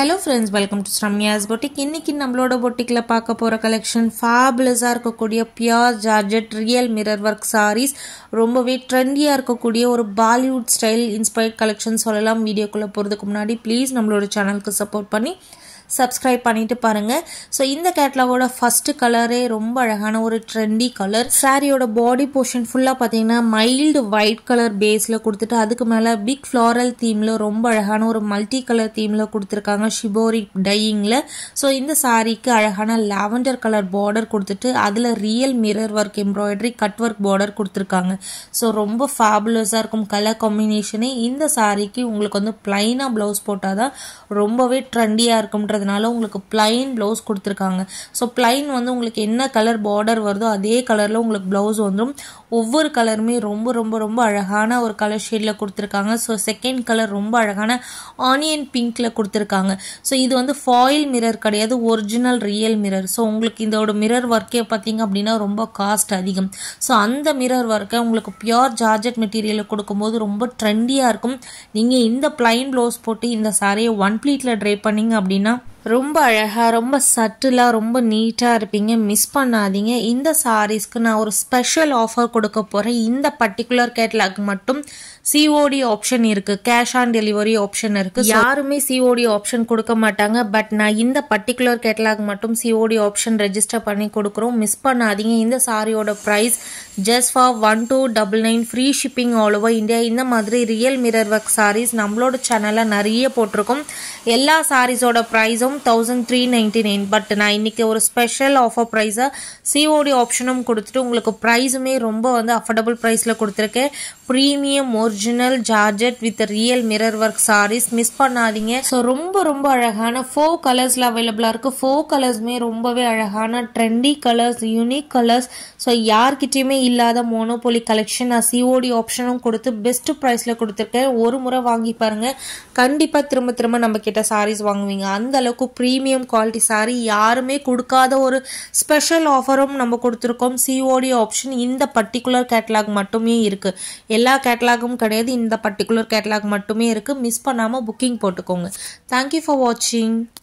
hello friends welcome to Sramya's boutique இன்னைக்கு நம்மளோட பொட்டிக்கில் பார்க்க போகிற கலெக்ஷன் ஃபேபுலஸாக இருக்கக்கூடிய pure georgette real mirror work saris ரொம்பவே ட்ரெண்டியாக இருக்கக்கூடிய ஒரு பாலிவுட் ஸ்டைல் இன்ஸ்பயர்ட் கலெக்ஷன் சொல்லலாம் வீடியோக்குள்ளே போகிறதுக்கு முன்னாடி ப்ளீஸ் நம்மளோட சேனலுக்கு சப்போர்ட் பண்ணி சப்ஸ்கிரைப் பண்ணிட்டு பாருங்க ஸோ இந்த கேட்லாகோட ஃபர்ஸ்ட் கலரே ரொம்ப அழகான ஒரு ட்ரெண்டி கலர் சாரியோட பாடி போர்ஷன் ஃபுல்லாக பார்த்தீங்கன்னா மைல்டு ஒயிட் கலர் பேஸில் கொடுத்துட்டு அதுக்கு மேலே பிக் ஃப்ளாரல் தீமில் ரொம்ப அழகான ஒரு மல்டி கலர் தீமில் கொடுத்துருக்காங்க ஷிபோரி டையிங்கில் ஸோ இந்த சாரீக்கு அழகான லாவெண்டர் கலர் பார்டர் கொடுத்துட்டு அதில் real mirror work embroidery cut work border கொடுத்துருக்காங்க ஸோ ரொம்ப ஃபேபுலஸாக இருக்கும் கலர் காம்பினேஷனே இந்த சாரீக்கு உங்களுக்கு வந்து பிளைனாக ப்ளவுஸ் போட்டால் தான் ரொம்பவே ட்ரெண்டியாக இருக்கும்ன்றதுனால உங்களுக்கு பிளைன் ப்ளவுஸ் கொடுத்துருக்காங்க ஸோ பிளைன் வந்து உங்களுக்கு என்ன கலர் பார்டர் வருதோ அதே கலரில் உங்களுக்கு ப்ளவுஸ் வந்துடும் ஒவ்வொரு கலருமே ரொம்ப ரொம்ப ரொம்ப அழகான ஒரு கலர் ஷேடில் கொடுத்துருக்காங்க ஸோ செகண்ட் கலர் ரொம்ப அழகான ஆனியன் பிங்க்கில் கொடுத்துருக்காங்க ஸோ இது வந்து ஃபாயில் மிரர் கிடையாது ஒரிஜினல் ரியல் மிரர் ஸோ உங்களுக்கு இதோட மிரர் ஒர்க்கே பார்த்தீங்க அப்படின்னா ரொம்ப காஸ்ட் அதிகம் ஸோ அந்த மிரர் ஒர்க்கை உங்களுக்கு பியோர் ஜார்ஜெட் மெட்டீரியலில் கொடுக்கும்போது ரொம்ப ட்ரெண்டியாக இருக்கும் நீங்கள் இந்த பிளைன் ப்ளவுஸ் போட்டு இந்த சாரியை ஒன் ப்ளீட்டில் ட்ரை பண்ணீங்க அப்படின்னா ரொம்ப அழகாக ரொம்ப சட்டிலாக ரொம்ப நீட்டாக இருப்பீங்க மிஸ் பண்ணாதீங்க இந்த சாரீஸ்க்கு நான் ஒரு ஸ்பெஷல் ஆஃபர் கொடுக்க போகிறேன் இந்த பர்டிகுலர் கேட்லாக் மட்டும் சிஓடி ஆப்ஷன் இருக்குது கேஷ் ஆன் டெலிவரி ஆப்ஷன் இருக்குது யாருமே சிஓடி ஆப்ஷன் கொடுக்க மாட்டாங்க பட் நான் இந்த பர்டிகுலர் கேட்லாக் மட்டும் சிஓடி ஆப்ஷன் ரெஜிஸ்டர் பண்ணி கொடுக்குறோம் மிஸ் பண்ணாதீங்க இந்த சாரியோட price just for one two double nine free shipping all over India இந்த மாதிரி ரியல் மிரர் ஒர்க் சாரீஸ் நம்மளோட சேனலில் நிறைய போட்டிருக்கோம் எல்லா சாரீஸோட ப்ரைஸும் thousand three ninety nine but நான் இன்னைக்கு ஒரு ஸ்பெஷல் ஆஃபர் ப்ரைஸாக சிஓடி ஆப்ஷனும் கொடுத்துட்டு உங்களுக்கு ப்ரைஸுமே ரொம்ப வந்து அஃபோர்டபுள் ப்ரைஸில் கொடுத்துருக்கேன் premium original georgette with real mirror work saris miss பண்ணாதீங்க ஸோ ரொம்ப ரொம்ப அழகான ஃபோர் கலர்ஸில் அவைலபிளாக இருக்குது ஃபோர் கலர்ஸுமே ரொம்பவே அழகான trendy colours unique colours so யார்கிட்டயுமே இல்லாத மோனோபோலி கலெக்ஷன் நான் சிஓடி ஆப்ஷனும் கொடுத்து பெஸ்ட் ப்ரைஸில் கொடுத்துருக்கேன் ஒரு முறை வாங்கி பாருங்க கண்டிப்பாக திரும்ப திரும்ப நம்ம கிட்ட சாரீஸ் வாங்குவீங்க அந்த அளவுக்கு ப்ரீமியம் குவாலிட்டி சாரீ யாருமே கொடுக்காத ஒரு ஸ்பெஷல் ஆஃபரும் நம்ம கொடுத்துருக்கோம் சிஓடி ஆப்ஷன் இந்த பர்டிகுலர் கேட்லாக் மட்டுமே இருக்குது எல்லா கேட்லாகும் கிடையாது இந்த பர்டிகுலர் கேட்லாக் மட்டுமே இருக்குது மிஸ் பண்ணாமல் புக்கிங் போட்டுக்கோங்க தேங்க்யூ ஃபார் வாட்சிங்